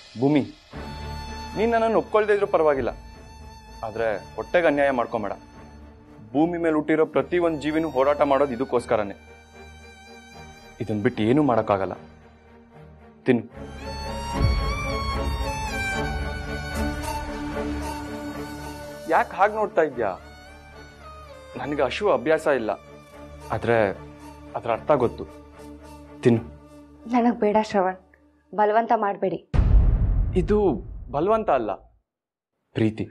ಭೂಮಿ ನೀನು ನನ್ನನ್ನು ಒಪ್ಕೊಳ್ದೇ ಇದ್ರೂ ಪರವಾಗಿಲ್ಲ ಆದರೆ ಹೊಟ್ಟೆಗೆ ಅನ್ಯಾಯ ಮಾಡ್ಕೊಂಬೇಡ ಭೂಮಿ ಮೇಲೆ ಹುಟ್ಟಿರೋ ಪ್ರತಿ ಒಂದು ಜೀವಿನೂ ಹೋರಾಟ ಮಾಡೋದು ಇದಕ್ಕೋಸ್ಕರನೇ ಇದನ್ನ ಬಿಟ್ಟು ಏನೂ ಮಾಡೋಕ್ಕಾಗಲ್ಲ ತಿನ್ನು ಯಾಕೆ ಹಾಗೆ ನೋಡ್ತಾ ಇದ್ಯಾ ನನಗೆ ಹಶು ಅಭ್ಯಾಸ ಇಲ್ಲ ಆದರೆ ಅದರ ಅರ್ಥ ಗೊತ್ತು ತಿನ್ನು ನನಗೆ ಬೇಡ ಶ್ರವಣ್ ಬಲವಂತ ಮಾಡಬೇಡಿ ಇದು ಬಲವಂತ ಅಲ್ಲ ಪ್ರೀತಿ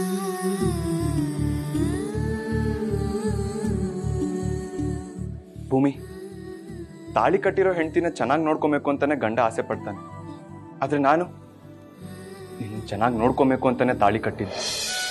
ಭೂಮಿ ತಾಳಿ ಕಟ್ಟಿರೋ ಹೆಂಡತಿನ ಚೆನ್ನಾಗಿ ನೋಡ್ಕೊಬೇಕು ಅಂತಾನೆ ಗಂಡ ಆಸೆ ಪಡ್ತಾನೆ ಆದ್ರೆ ನಾನು ನಿನ್ನ ಚೆನ್ನಾಗಿ ನೋಡ್ಕೊಬೇಕು ಅಂತಾನೆ ತಾಳಿ ಕಟ್ಟಿದ್ದೆ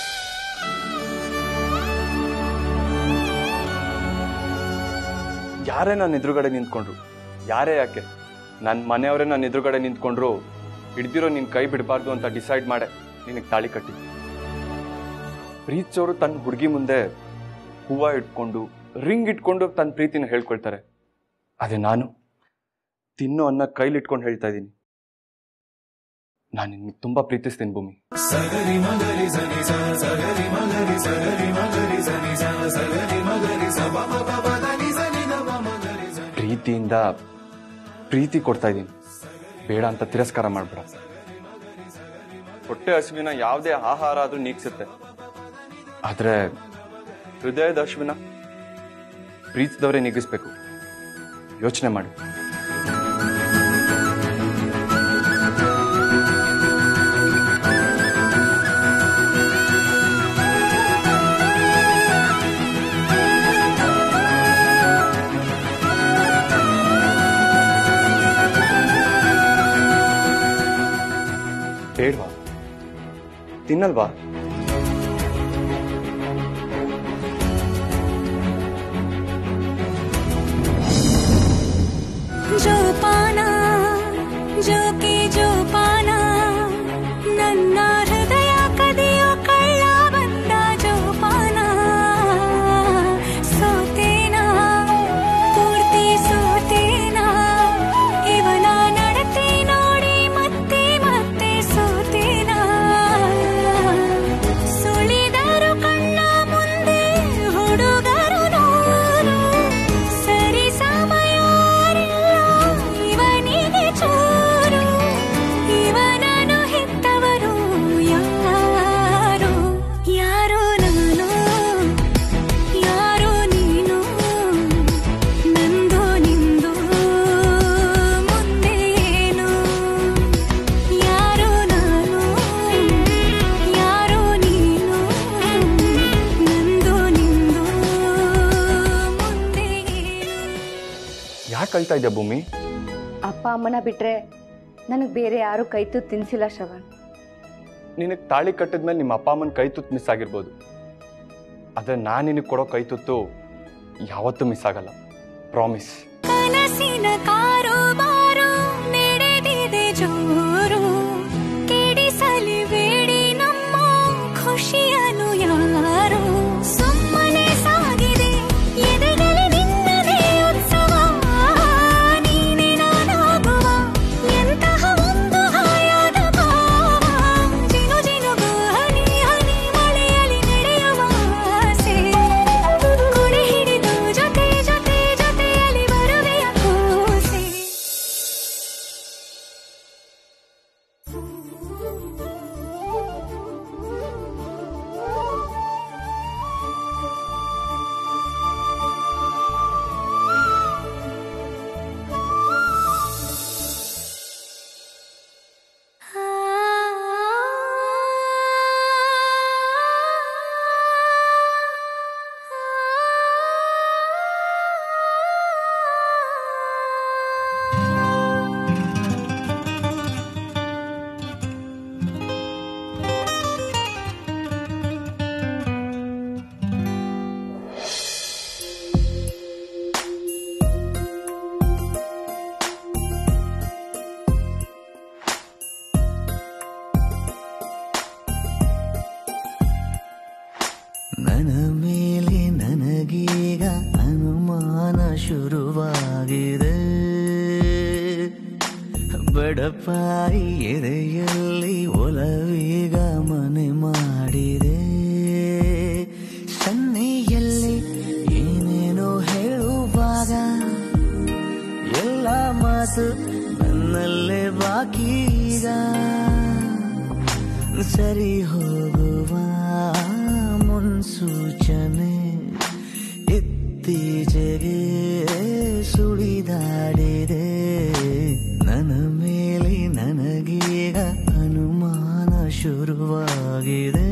ಯಾರೇ ನನ್ನ ಎದುರುಗಡೆ ನಿಂತ್ಕೊಂಡ್ರು ಯಾರೇ ಯಾಕೆ ನನ್ನ ಮನೆಯವರೇ ನನ್ನ ಎದುರುಗಡೆ ನಿಂತ್ಕೊಂಡ್ರು ಹಿಡ್ದಿರೋ ನಿನ್ ಕೈ ಬಿಡಬಾರ್ದು ಅಂತ ಡಿಸೈಡ್ ಮಾಡೆ ನಿನಗೆ ತಾಳಿ ಕಟ್ಟಿ ಪ್ರೀತಿಸೋರು ತನ್ನ ಹುಡುಗಿ ಮುಂದೆ ಹೂವ ಇಟ್ಕೊಂಡು ರಿಂಗ್ ಇಟ್ಕೊಂಡು ತನ್ನ ಪ್ರೀತಿನ ಹೇಳ್ಕೊಳ್ತಾರೆ ಅದೇ ನಾನು ತಿನ್ನೋ ಅನ್ನ ಕೈಲಿ ಇಟ್ಕೊಂಡು ಹೇಳ್ತಾ ಇದ್ದೀನಿ ನಾನು ನಿನ್ಗೆ ತುಂಬಾ ಪ್ರೀತಿಸ್ತೀನಿ ಭೂಮಿ ಪ್ರೀತಿಯಿಂದ ಪ್ರೀತಿ ಕೊಡ್ತಾ ಇದ್ದೀನಿ ಬೇಡ ಅಂತ ತಿರಸ್ಕಾರ ಮಾಡ್ಬೇಡ ಹೊಟ್ಟೆ ಹಸುವಿನ ಯಾವುದೇ ಆಹಾರ ಆದ್ರೂ ನೀಗ್ಸುತ್ತೆ ಆದ್ರೆ ಹೃದಯದ ಹಸುವಿನ ಪ್ರೀತಿದವರೇ ನೀಗಿಸ್ಬೇಕು ಯೋಚನೆ ಮಾಡಿ ಬೇಡ್ವಾ ತಿನ್ನಲ್ವಾ जो पाना जो के जो पाना ನನ್ನ ಹೃದಯ ಕದಿಯೋ ಕಳ್ಳ ಬಂದ ಜೋಪಾನ ಸೋತೇನಾ ಪೂರ್ತಿ ಸೋತೇನಾ ಇವನ ನಡತೆ ನೋಡಿ ಮತ್ತೆ ಮತ್ತೆ ಸೋತೇನಾ ಸುಳಿದರು ಕಣ್ಣ ಮುಂದೆ ಹುಡುಗರು ನೋರು ಸರಿ ಸಮಯ ಇವನಿಗೆ ಚೂರು ಇವನನ್ನು ಹೆತ್ತವರು ಯಾರು ಯಾರೋ ನಾನು ಯಾರೋ ನೀನು ನಂದು ನಿಂದು ಮುಂದೆ ಏನು ಯಾರೋ ನಾನು ಯಾರೋ ನೀನು ನಂದು ನಿಂದು ಮುಂದೆ ಏನು ಯಾಕೆ ಅಳ್ತಾ ಇದ್ಯಾ ಭೂಮಿ ಅಪ್ಪ ಅಮ್ಮನ ಬಿಟ್ರೆ ನನಗೆ ಬೇರೆ ಯಾರು ಕೈ ತುತ್ತು ತಿನ್ಸಿಲ್ಲ ಶ್ರವಣ್ ನಿನಗೆ ತಾಳಿ ಕಟ್ಟಿದ್ಮೇಲೆ ನಿಮ್ಮ ಅಪ್ಪ ಅಮ್ಮನ ಕೈ ತುತ್ತು ಮಿಸ್ ಆಗಿರ್ಬೋದು ಆದ್ರೆ ನಾನು ನಿನಗೆ ಕೊಡೋ ಕೈ ತುತ್ತು ಯಾವತ್ತೂ ಮಿಸ್ ಆಗಲ್ಲ ಪ್ರಾಮಿಸ್ ಕನಸಿನ ಕಾರುಬಾರು ನಡೆದಿದೆ ಜೋರು ಕೆಡಿಸಲಿ ಬೇಡಿ ನಮ್ಮ ಖುಷಿಯನು ಯಾರು ಸುಮ್ಮನೆ ಸಾಗಿದೆ ಎದೆಗಲಿ ನಿನ್ನದೇ ಉತ್ಸವ ನೀನೆ ನಾನಾಗುವ ಎಂತಹ ಒಂದು ಹಾಯಾದ ಭಾವ ಜಿನು ಜಿನುಗು ಹನಿ ಹನಿ ಮಳೆಯಲಿ ನಡೆಯುವ ಆಸೆ ಕುಡಿ ಹಿಡಿದು ಜೊತೆ ಜೊತೆ ಜೊತೆಯಲ್ಲಿ ಬರುವೆಯ ಕೂಸೆ ನನ್ನ ಮೇಲೆ ನನಗೀಗ ಅನುಮಾನ ಶುರುವಾಗಿದೆ ಬಡಪಾಯಿ ಎದೆಯಲ್ಲಿ ಒಲವೀಗ ಮನೆ ಮಾಡಿದೆ ಸನ್ನೆಯಲ್ಲಿ ಏನೇನೋ ಹೇಳುವಾಗ ಎಲ್ಲ ಮಾತು ನನ್ನಲ್ಲೇ ಬಾಕಿ ಈಗ ಸರಿ ಹೋಗುವ ಮುನ್ಸೂಚನೆ ಇತ್ತೀಚೆಗೆ ಸುಳಿದಾಡಿದೆ ನನ್ನ ಮೇಲೆ ನನಗೀಗ ಅನುಮಾನ ಶುರುವಾಗಿದೆ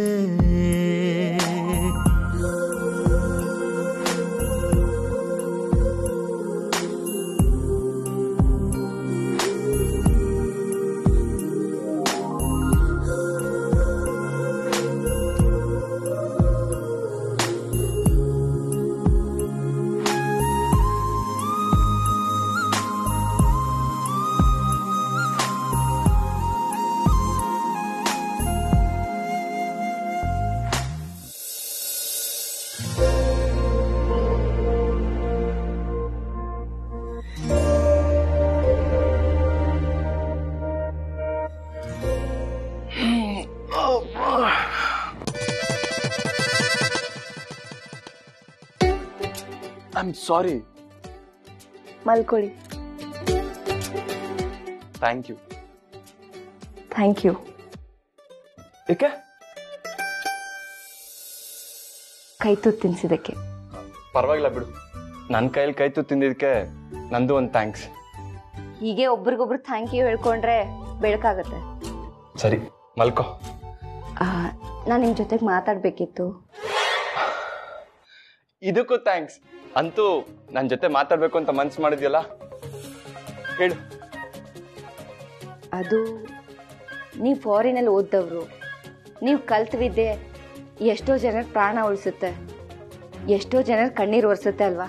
ಐ ಆಮ್ ಸಾರಿ ಮಲ್ಕೊಳ್ಳಿ ಥ್ಯಾಂಕ್ ಯು ಥ್ಯಾಂಕ್ ಯು ಏಕೆ ಕೈ ತುತ್ತು ತಿನ್ಸಿದ್ದಕ್ಕೆ ಪರವಾಗಿಲ್ಲ ಬಿಡು ನನ್ನ ಕೈಯಲ್ಲಿ ಕೈ ತುತ್ತು ತಿಂದಿದ್ದಕ್ಕೆ ನಂದು ಒಂದು ಥ್ಯಾಂಕ್ಸ್ ಹೀಗೆ ಒಬ್ರಿಗೊಬ್ರು ಥ್ಯಾಂಕ್ ಯು ಹೇಳ್ಕೊಂಡ್ರೆ ಬೆಳಕಾಗತ್ತೆ ಸರಿ ಮಲ್ಕೋ ನಾನು ನಿಮ್ಮ ಜೊತೆಗೆ ಮಾತಾಡಬೇಕಿತ್ತು ಇದಕ್ಕೂ ಥ್ಯಾಂಕ್ಸ್ ಅಂತೂ ನನ್ನ ಜೊತೆ ಮಾತಾಡ್ಬೇಕು ಅಂತ ಮನ್ಸು ಮಾಡಿದ್ಯಲ್ಲ ಹೇಳು ಅದು ನೀವು ಫಾರಿನಲ್ಲಿ ಓದ್ದವರು ನೀವು ಕಲ್ತ ವಿದ್ಯೆ ಎಷ್ಟೋ ಜನರ ಪ್ರಾಣ ಉಳಿಸುತ್ತೆ ಎಷ್ಟೋ ಜನರ ಕಣ್ಣೀರು ಒರೆಸುತ್ತೆ ಅಲ್ವಾ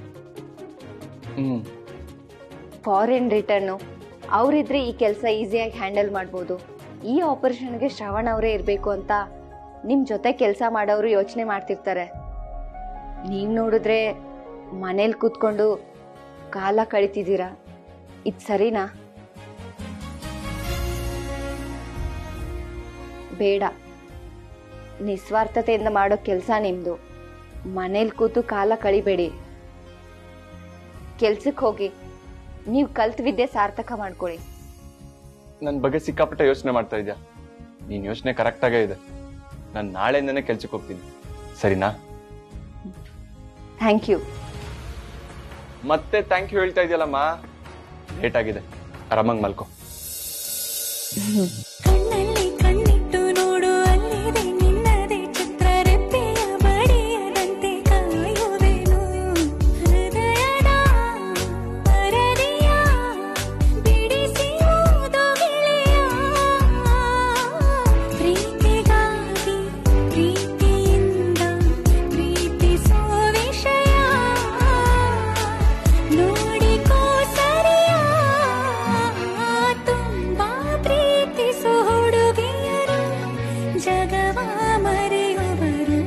ಹ್ಮ್ ಫಾರಿನ್ ರಿಟರ್ನು ಅವರಿದ್ರೆ ಈ ಕೆಲಸ ಈಸಿಯಾಗಿ ಹ್ಯಾಂಡಲ್ ಮಾಡ್ಬೋದು ಈ ಆಪರೇಷನ್ಗೆ ಶ್ರವಣ್ ಅವರೇ ಇರಬೇಕು ಅಂತ ನಿಮ್ಮ ಜೊತೆ ಕೆಲಸ ಮಾಡೋರು ಯೋಚನೆ ಮಾಡ್ತಿರ್ತಾರೆ ನೀವು ನೋಡಿದ್ರೆ ಮನೇಲಿ ಕೂತ್ಕೊಂಡು ಕಾಲ ಕಳಿತಿದ್ದೀರಾ ಇದು ಸರಿನಾ ಬೇಡ ನಿಸ್ವಾರ್ಥತೆಯಿಂದ ಮಾಡೋ ಕೆಲಸ ನಿಮ್ಮದು ಮನೇಲಿ ಕೂತು ಕಾಲ ಕಳಿಬೇಡಿ ಕೆಲ್ಸಕ್ಕೆ ಹೋಗಿ ನೀವು ಕಲ್ತ ವಿದ್ಯೆ ಸಾರ್ಥಕ ಮಾಡ್ಕೊಳ್ಳಿ ನನ್ನ ಬಗ್ಗೆ ಸಿಕ್ಕಾಪಟ್ಟೆ ಯೋಚನೆ ಮಾಡ್ತಾ ಇದ್ಯಾ ನೀನ್ ಯೋಚನೆ ಕರೆಕ್ಟಾಗೇ ಇದೆ ನಾನು ನಾಳೆಯಿಂದನೇ ಕೆಲ್ಸಕ್ಕೆ ಹೋಗ್ತೀನಿ ಸರಿನಾ ಥ್ಯಾಂಕ್ ಯು ಮತ್ತೆ ಥ್ಯಾಂಕ್ ಯು ಹೇಳ್ತಾ ಇದೆಯಲ್ಲಮ್ಮ ಲೇಟ್ ಆಗಿದೆ ಆರಾಮಾಗಿ ಮಲ್ಕೋ ಕಣ್ಣಲ್ಲಿ ಕಣ್ಣಿಟ್ಟು ನೋಡು ಅಲ್ಲಿದೆ ನಿನ್ನದೇ ಚಿತ್ರರೆಪ್ಪೆಯ ಬಡಿಯದಂತೆ ಕಾಯುವೆನು ಹೃದಯದ ಪರದೆಯ ಬಿಡಿಸಿ ಓದು ಗೆಳೆಯ ಪ್ರೀತಿಗಾಗಿ ಪ್ರೀತಿಯಿಂದ ಪ್ರೀತಿಸೋ ವಿಷಯ ನೋಡಿಕೋ ಸರಿಯ ತುಂಬಾ ಪ್ರೀತಿಸೋ ಹುಡುಗಿಯರು ಜಗವ ಮರೆಯುವರು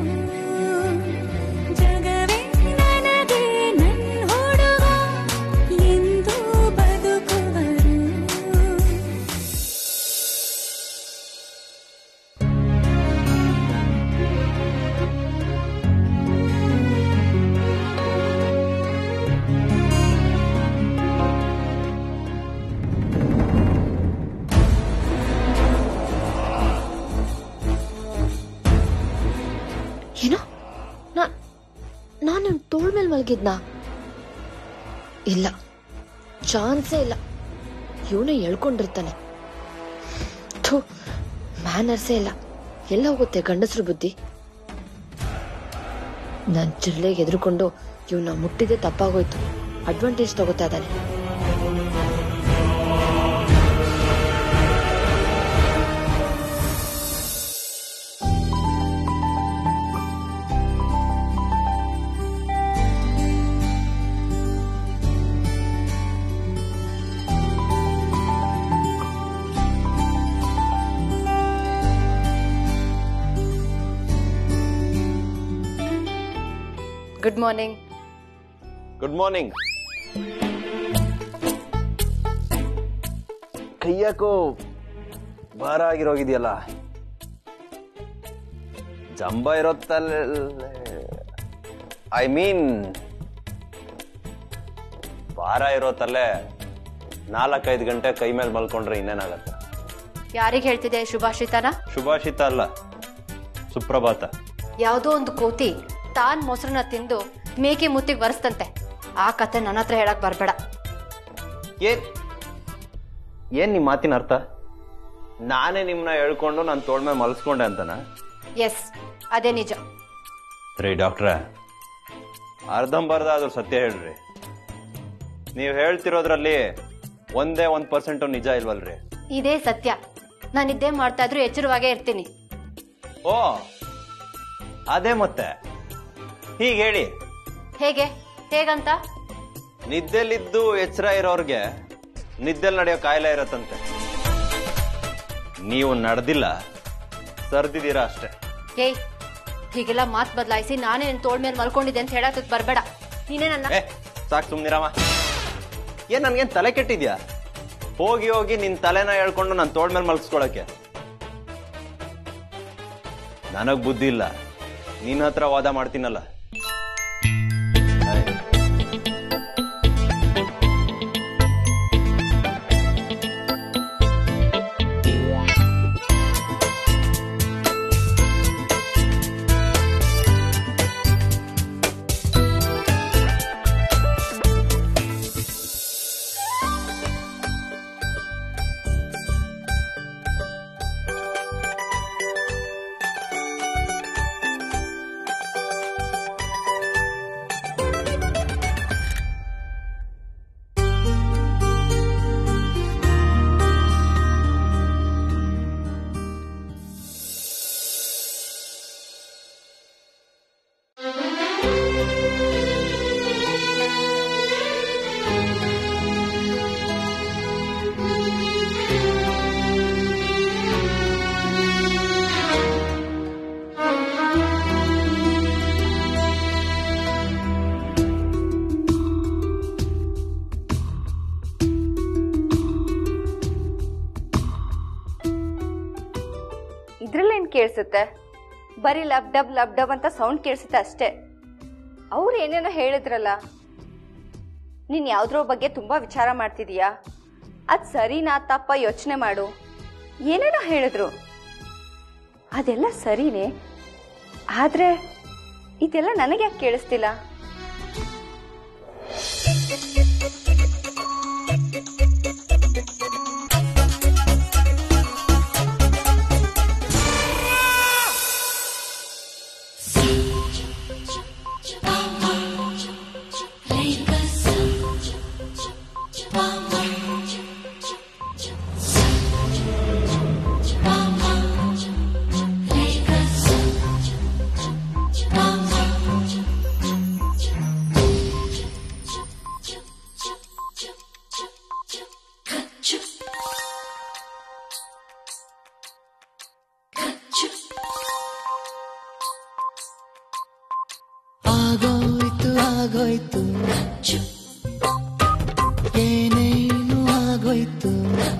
ಜಗವೇ ನನಗೆ ನನ್ನ ಹುಡುಗ ಎಂದು ಬದುಕುವರು ಏನೋ ನಾ ನಾನು ತೋಳ್ ಮೇಲೆ ಮಲಗಿದ್ನಾ ಇಲ್ಲ ಚಾನ್ಸೇ ಇಲ್ಲ ಇವನೇ ಎಳ್ಕೊಂಡಿರ್ತಾನೆ ಥೂ ಮ್ಯಾನರ್ಸೇ ಇಲ್ಲ ಎಲ್ಲ ಹೋಗುತ್ತೆ ಗಂಡಸ್ರ ಬುದ್ಧಿ ನಾನ್ ಜಿಲ್ಲೆಗೆ ಎದುರುಕೊಂಡು ಇವನ್ನ ಮುಟ್ಟಿದೆ ತಪ್ಪಾಗೋಯ್ತು ಅಡ್ವಾಂಟೇಜ್ ತಗೋತಾ ಇದ್ದಾನೆ ಗುಡ್ ಮಾರ್ನಿಂಗ್ ಗುಡ್ ಮಾರ್ನಿಂಗ್ ಕೈಯಾಕೋ ಭಾರ ಆಗಿರೋಗಿದೆಯಲ್ಲ ಜಂಬ ಇರೋತ್ತಲ್ಲ ಐ ಮೀನ್ ಭಾರ ಇರೋತಲ್ಲೇ ನಾಲ್ಕೈದು ಗಂಟೆ ಕೈ ಮೇಲೆ ಮಲ್ಕೊಂಡ್ರೆ ಇನ್ನೇನಾಗತ್ತೆ ಯಾರಿಗೆ ಹೇಳ್ತಿದೆ ಶುಭಾಷಿತನ ಶುಭಾಷಿತ ಅಲ್ಲ ಸುಪ್ರಭಾತ ಯಾವುದೋ ಒಂದು ಕೋತಿ ತಾನ್ ಮೊಸರನ್ನ ತಿಂದು ಮೇಕೆ ಮುತ್ತಿಗೆ ಬರೆಸ್ತಂತೆ ಆ ಕತೆ ನನ್ನ ಹತ್ರ ಹೇಳಕ್ ಬರ್ಬೇಡ ಏನ್ ಏನ್ ನಿಮ್ ಮಾತಿನ ಅರ್ಥ ನಾನೇ ನಿಮ್ನ ಹೇಳ್ಕೊಂಡು ನಾನು ತೋಳ್ಮೆ ಮಲ್ಸ್ಕೊಂಡೆ ಅಂತನಾ ಎಸ್ ಅದೇ ನಿಜ ರೀ ಡಾಕ್ಟ್ರ ಅರ್ಧಂಬರ್ಧ ಆದ್ರೂ ಸತ್ಯ ಹೇಳ್ರಿ ನೀವು ಹೇಳ್ತಿರೋದ್ರಲ್ಲಿ ಒಂದೇ ಒಂದ್ ಪರ್ಸೆಂಟು ನಿಜ ಇಲ್ವಲ್ರಿ ಇದೇ ಸತ್ಯ ನಾನು ಇದ್ದೇ ಮಾಡ್ತಾ ಇದ್ರು ಎಚ್ಚರವಾಗೇ ಇರ್ತೀನಿ ಓ ಅದೇ ಮತ್ತೆ ಹೀಗೆ ಹೇಳಿ ಹೇಗೆ ಹೇಗಂತ ನಿದ್ದೆಲಿದ್ದು ಎಚ್ಚರ ಇರೋರ್ಗೆ ನಿದ್ದೆಲ್ ನಡೆಯೋ ಕಾಯಿಲೆ ಇರತ್ತಂತೆ ನೀವು ನಡೆದಿಲ್ಲ ಸರ್ದಿದ್ದೀರಾ ಅಷ್ಟೇ ಏಯ್ ಹೀಗೆಲ್ಲ ಮಾತ್ ಬದಲಾಯಿಸಿ ನಾನೇ ನಿನ್ ತೋಳ್ ಮೇಲೆ ಮಲ್ಕೊಂಡಿದ್ದೆ ಅಂತ ಹೇಳಕ್ ಬರ್ಬೇಡ ನೀನೇ ನನ್ನ ಏ ಸಾಕ್ ಸುಮ್ನಿರಮ್ಮ ಏನ್ ನನ್ಗೇನ್ ತಲೆ ಕೆಟ್ಟಿದ್ಯಾ ಹೋಗಿ ಹೋಗಿ ನಿನ್ ತಲೆನ ಹೇಳ್ಕೊಂಡು ನನ್ ತೋಳ್ ಮೇಲೆ ಮಲ್ಸ್ಕೊಳಕ್ಕೆ ನನಗ್ ಬುದ್ಧಿ ಇಲ್ಲ ನಿನ್ ಹತ್ರ ವಾದ ಮಾಡ್ತೀನಲ್ಲ ಆಯ್ತು. ಇದ್ರಲ್ಲೇನು ಕೇಳಿಸುತ್ತೆ ಬರೀ ಲಬ್ ಡಬ್ ಲಬ್ ಡಬ್ ಅಂತ ಸೌಂಡ್ ಕೇಳಿಸುತ್ತೆ ಅಷ್ಟೇ ಅವ್ರು ಏನೇನೋ ಹೇಳಿದ್ರಲ್ಲ ನೀನು ಯಾವುದ್ರ ಬಗ್ಗೆ ತುಂಬ ವಿಚಾರ ಮಾಡ್ತಿದೀಯಾ ಅದು ಸರಿನಾ ತಪ್ಪ ಯೋಚನೆ ಮಾಡು ಏನೇನೋ ಹೇಳಿದ್ರು ಅದೆಲ್ಲ ಸರಿನೇ ಆದರೆ ಇದೆಲ್ಲ ನನಗೆ ಯಾಕೆ ಕೇಳಿಸ್ತಿಲ್ಲ ಆಗೋಯ್ತು ಆಗೋಯ್ತು ಏನೇನು ಆಗೋಯ್ತು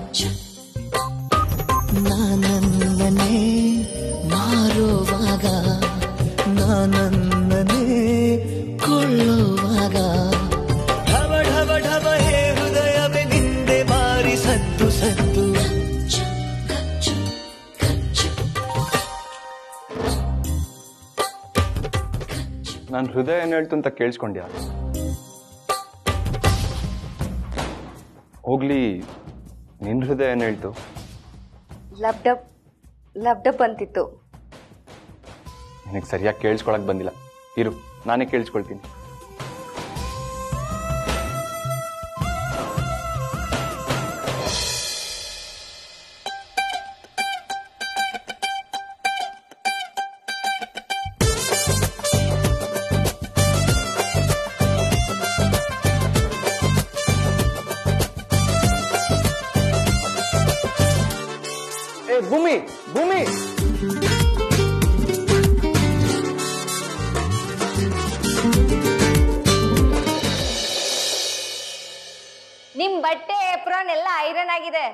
ನಾನನ್ನೇ ಮಾರುವಾಗ ನಾನನ್ನೇ ಕೊಳ್ಳುವಾಗ ಢವ ಢವ ಢವ ಹೇ ಹೃದಯವೇ ನಿಂದೆ ಮಾರಿ ಸದ್ದು ಸದ್ದು ನನ್ನ ಹೃದಯ ಏನು ಹೇಳ್ತು ಅಂತ ಕೇಳಿಸ್ಕೊಂಡ್ಯಾ ಹೋಗ್ಲಿ ನಿನ್ನ ಹೃದಯ ಏನು ಹೇಳ್ತು ಲಬ್ ಡಬ್ ಲಬ್ ಡಬ್ ಅಂತಿತ್ತು ನಿನಗೆ ಸರಿಯಾಗಿ ಕೇಳಿಸ್ಕೊಳಕ್ ಬಂದಿಲ್ಲ ಇರು ನಾನೇ ಕೇಳಿಸ್ಕೊಳ್ತೀನಿ ಏ ಭೂಮಿ ಭೂಮಿ ನಿಮ್ ಬಟ್ಟೆ ಏಪ್ರಾನ್ ಎಲ್ಲ ಐರನ್ ಆಗಿದೆ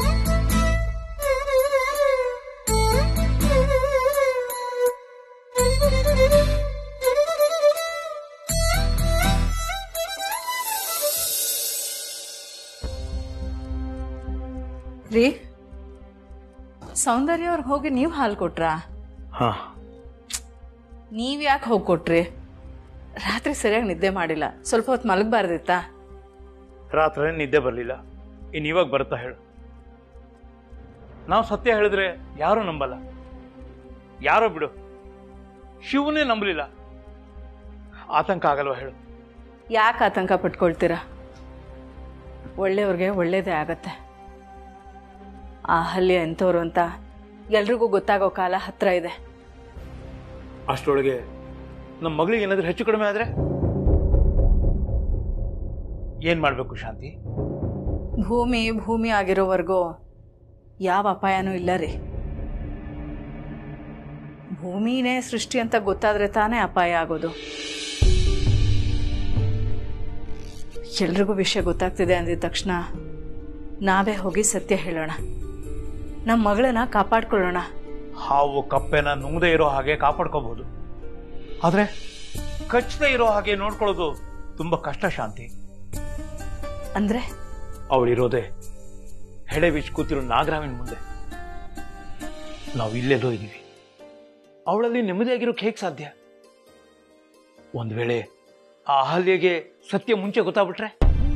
ರೀ ಸೌಂದರ್ಯ ಅವ್ರಿಗೆ ಹೋಗಿ ನೀವು ಹಾಲು ಕೊಟ್ರಾ ಹಾ ನೀವು ಯಾಕೆ ಹೋಗಿ ಕೊಟ್ರಿ ರಾತ್ರಿ ಸರಿಯಾಗಿ ನಿದ್ದೆ ಮಾಡಿಲ್ಲ ಸ್ವಲ್ಪ ಹೊತ್ತು ಮಲಗಬಾರ್ದಿತ್ತಾ ರಾತ್ರಿ ನಿದ್ದೆ ಬರಲಿಲ್ಲ ಇನ್ನು ಇವಾಗ ಬರುತ್ತಾ ಹೇಳು ನಾವು ಸತ್ಯ ಹೇಳಿದ್ರೆ ಯಾರೂ ನಂಬಲ್ಲ ಯಾರೋ ಬಿಡು ಶಿವನೇ ನಂಬಲಿಲ್ಲ ಆತಂಕ ಆಗಲ್ವಾ ಹೇಳು ಯಾಕೆ ಆತಂಕ ಪಟ್ಕೊಳ್ತೀರಾ ಒಳ್ಳೆಯವ್ರಿಗೆ ಒಳ್ಳೇದೇ ಆಗತ್ತೆ ಆ ಹಲ್ಲಿ ಎಂಥವ್ರು ಅಂತ ಎಲ್ರಿಗೂ ಗೊತ್ತಾಗೋ ಕಾಲ ಹತ್ರ ಇದೆ ಅಷ್ಟರೊಳಗೆ ನಮ್ಮ ಮಗಳಿಗೆ ಏನಾದರೂ ಹೆಚ್ಚು ಕಡಿಮೆ ಆದ್ರೆ ಏನ್ ಮಾಡ್ಬೇಕು ಶಾಂತಿ ಭೂಮಿ ಭೂಮಿ ಆಗಿರೋವರೆಗೂ ಯಾವ ಅಪಾಯನೂ ಇಲ್ಲ ರೀ ಭೂಮಿನೇ ಸೃಷ್ಟಿ ಅಂತ ಗೊತ್ತಾದ್ರೆ ತಾನೇ ಅಪಾಯ ಆಗೋದು ಎಲ್ರಿಗೂ ವಿಷಯ ಗೊತ್ತಾಗ್ತಿದೆ ಅಂದಿದ ತಕ್ಷಣ ನಾವೇ ಹೋಗಿ ಸತ್ಯ ಹೇಳೋಣ ನಮ್ಮ ಮಗಳನ್ನ ಕಾಪಾಡ್ಕೊಳ್ಳೋಣ ಹಾವು ಕಪ್ಪೆನ ನುಂಗದೆ ಇರೋ ಹಾಗೆ ಕಾಪಾಡ್ಕೋಬಹುದು ಆದ್ರೆ ಕಚ್ಚದೆ ಇರೋ ಹಾಗೆ ನೋಡ್ಕೊಳ್ಳೋದು ತುಂಬಾ ಕಷ್ಟ ಶಾಂತಿ ಅಂದ್ರೆ ಅವಳಿರೋದೆ ಹೆಡೆ ಬಿಚ್ಚಿ ಕೂತಿರೋ ನಾಗರಾವಿನ ಮುಂದೆ ನಾವು ಇಲ್ಲೆಲ್ಲೋ ಇದ್ದೀವಿ ಅವಳಲ್ಲಿ ನೆಮ್ಮದಿಯಾಗಿರೋಕೆ ಹೇಗೆ ಸಾಧ್ಯ ಒಂದ್ ವೇಳೆ ಆ ಅಹಲ್ಯೆಗೆ ಸತ್ಯ ಮುಂಚೆ ಗೊತ್ತಾಗ್ಬಿಟ್ರೆ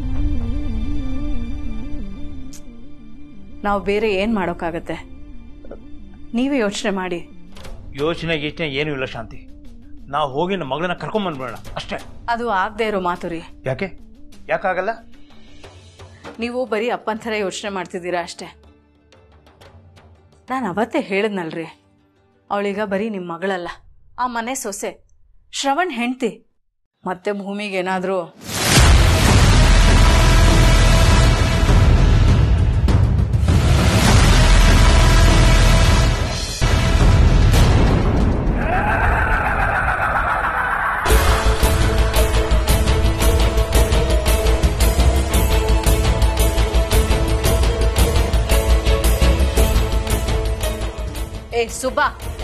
ನಾವು ಬೇರೆ ಏನು ಮಾಡೋಕ್ಕಾಗತ್ತೆ ನೀವೇ ಯೋಚನೆ ಮಾಡಿ ಯೋಚನೆ ಗೀಚನೆ ಏನೂ ಇಲ್ಲ ಶಾಂತಿ ನಾವು ಹೋಗಿ ನಮ್ಮ ಮಗಳನ್ನ ಕರ್ಕೊಂಬಂದ್ಬಿಡೋಣ ಅಷ್ಟೇ ಅದು ಆಗದೆ ಇರೋ ಮಾತು ರೀ ಯಾಕೆ ಯಾಕಾಗಲ್ಲ ನೀವು ಬರೀ ಅಪ್ಪನ ಥರ ಯೋಚನೆ ಮಾಡ್ತಿದ್ದೀರಾ ಅಷ್ಟೇ ನಾನು ಅವತ್ತೇ ಹೇಳಿದ್ನಲ್ರಿ ಅವಳೀಗ ಬರೀ ನಿಮ್ಮ ಮಗಳಲ್ಲ ಆ ಮನೆ ಸೊಸೆ ಶ್ರವಣ್ ಹೆಂಡ್ತಿ ಮತ್ತೆ ಭೂಮಿಗೇನಾದರೂ ಏ ಸುಬ್ಬಾ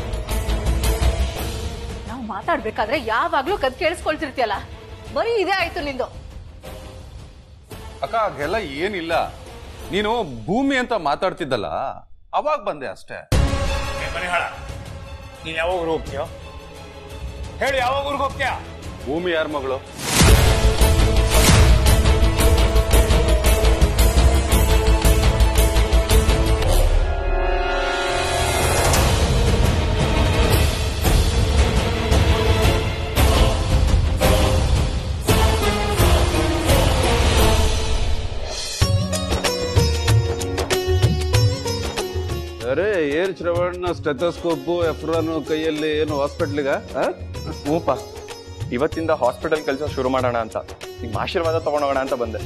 ನಾವು ಮಾತಾಡ್ಬೇಕಾದ್ರೆ ಯಾವಾಗ್ಲೂ ಕದ್ ಕೇಳಿಸ್ಕೊಳ್ತಿರ್ತೀಯಲ್ಲ ಬರೀ ಇದೇ ಆಯ್ತು ನಿಂದು ಅಕ್ಕ ಹಾಗೆಲ್ಲ ಏನಿಲ್ಲ ನೀನು ಭೂಮಿ ಅಂತ ಮಾತಾಡ್ತಿದ್ದಲ್ಲ ಅವಾಗ ಬಂದೆ ಅಷ್ಟೇ ಮರಿಹಾಳ ನೀನ್ ಯಾವಾಗ ಊರಿಗೆ ಹೋಗ್ತೀಯೋ ಹೇಳು ಯಾವಾಗ ಊರಿಗೆ ಹೋಗ್ತೀಯಾ ಭೂಮಿ ಯಾರ ಮಗಳು ಅರೆ ಏನ್ ಶ್ರವಣ ಸ್ಟೆಥೋಸ್ಕೋಪು ಎಫ್ರಾನು ಕೈಯಲ್ಲಿ ಏನು ಹಾಸ್ಪಿಟ್ಲಿಗ ಹ್ಞೂಪ ಇವತ್ತಿಂದ ಹಾಸ್ಪಿಟಲ್ ಕೆಲಸ ಶುರು ಮಾಡೋಣ ಅಂತ ನಿಮ್ಮ ಆಶೀರ್ವಾದ ತಗೊಂಡೋಗೋಣ ಅಂತ ಬಂದೆ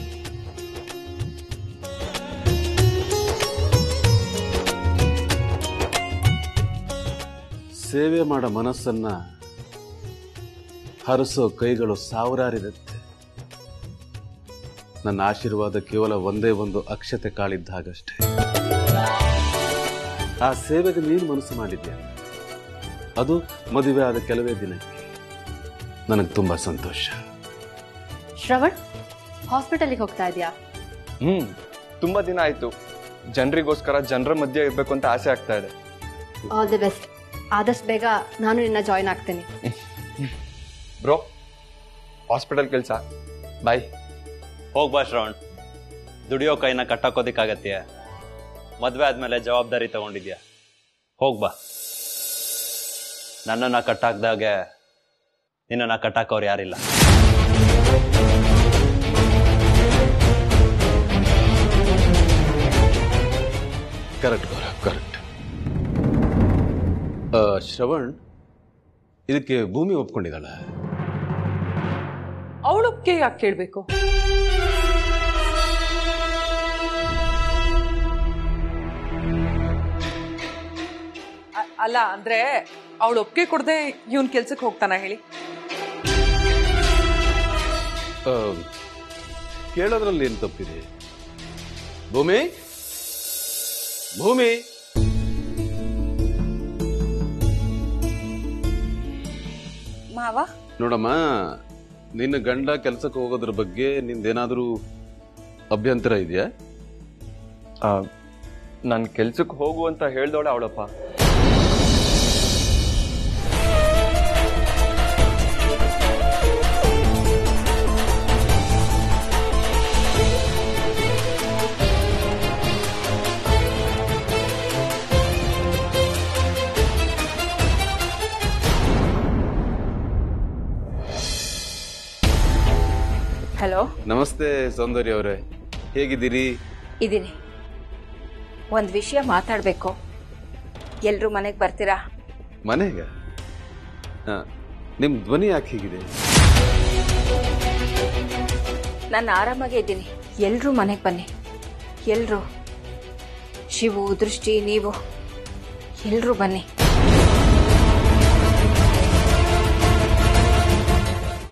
ಸೇವೆ ಮಾಡೋ ಮನಸ್ಸನ್ನ ಹರಸೋ ಕೈಗಳು ಸಾವಿರಾರಿರುತ್ತೆ ನನ್ನ ಆಶೀರ್ವಾದ ಕೇವಲ ಒಂದೇ ಒಂದು ಅಕ್ಷತೆ ಕಾಳಿದ್ದ ಹಾಗಷ್ಟೇ ಆ ಸೇವೆಗೆ ನೀನು ಮನಸ್ಸು ಮಾಡಿದ್ಯಾ ಅದು ಮದುವೆ ಆದ ಕೆಲವೇ ದಿನಕ್ಕೆ ನನಗೆ ತುಂಬಾ ಸಂತೋಷ ಶ್ರವಣ್ ಹಾಸ್ಪಿಟಲಿಗೆ ಹೋಗ್ತಾ ಇದೆಯಾ ಹ್ಮ್ ತುಂಬಾ ದಿನ ಆಯ್ತು ಜನರಿಗೋಸ್ಕರ ಜನರ ಮಧ್ಯೆ ಇರ್ಬೇಕು ಅಂತ ಆಸೆ ಆಗ್ತಾ ಇದೆ ಆಲ್ ದಿ ಬೆಸ್ಟ್ ಆದಷ್ಟು ಬೇಗ ನಾನು ನಿನ್ನ ಜಾಯ್ನ್ ಆಗ್ತೀನಿ ಬ್ರೋ ಹಾಸ್ಪಿಟಲ್ ಕೆಲಸ ಬಾಯ್ ಹೋಗ್ಬಾ ಶ್ರವಣ್ ದುಡಿಯೋ ಕೈನ ಕಟ್ಟಾಕೋದಿಕ್ಕಾಗತ್ತೀಯ ಮದ್ವೆ ಆದ್ಮೇಲೆ ಜವಾಬ್ದಾರಿ ತಗೊಂಡಿದ್ಯಾ ಹೋಗ್ಬಾ ನನ್ನನ್ನ ಕಟ್ಟಾಕ್ದಾಗೆ ನಿನ್ನನ್ನ ಕಟ್ಟಾಕೋರು ಯಾರಿಲ್ಲ ಕರೆಕ್ಟ್ ಗೌರವ್ ಕರೆಕ್ಟ್ ಶ್ರವಣ್ ಇದಕ್ಕೆ ಭೂಮಿ ಒಪ್ಕೊಂಡಿದ್ದಾಳ ಅವಳಕ್ಕೆ ಯಾಕೆ ಕೇಳಬೇಕು ಅಲ್ಲ ಅಂದ್ರೆ ಅವಳು ಒಪ್ಪಿಗೆ ಕೊಡದೆ ಇವನ್ ಕೆಲ್ಸಕ್ಕೆ ಹೋಗ್ತಾನ ಹೇಳಿ ಆ, ಕೇಳೋದ್ರಲ್ಲಿ ಏನು ತಪ್ಪಿದೆ ಭೂಮಿ ಭೂಮಿ ಮಾವ ನೋಡಮ್ಮ ನಿನ್ನ ಗಂಡ ಕೆಲ್ಸಕ್ಕೆ ಹೋಗೋದ್ರ ಬಗ್ಗೆ ನಿಂದೇನಾದ್ರೂ ಅಭ್ಯಂತರ ಇದೆಯಾ ನಾನು ಕೆಲ್ಸಕ್ಕೆ ಹೋಗು ಅಂತ ಹೇಳ್ದವಳೆ ಅವಳಪ್ಪ ಹಲೋ ನಮಸ್ತೆ ಸೌಂದರ್ಯ ಅವರೇ ಹೇಗಿದ್ದೀರಿ ಇದ್ದೀನಿ ಒಂದು ವಿಷಯ ಮಾತಾಡಬೇಕು ಎಲ್ಲರೂ ಮನೆಗೆ ಬರ್ತೀರಾ ಮನೆಗ ಹಾ ನಿಮ್ ಧ್ವನಿ ಯಾಕೆ ಹೀಗಿದೆ ನಾನು ಆರಾಮಾಗೇ ಇದ್ದೀನಿ ಎಲ್ಲರೂ ಮನೆಗೆ ಬನ್ನಿ ಎಲ್ಲರೂ ಶಿವು ದೃಷ್ಟಿ ನೀವು ಎಲ್ಲರೂ ಬನ್ನಿ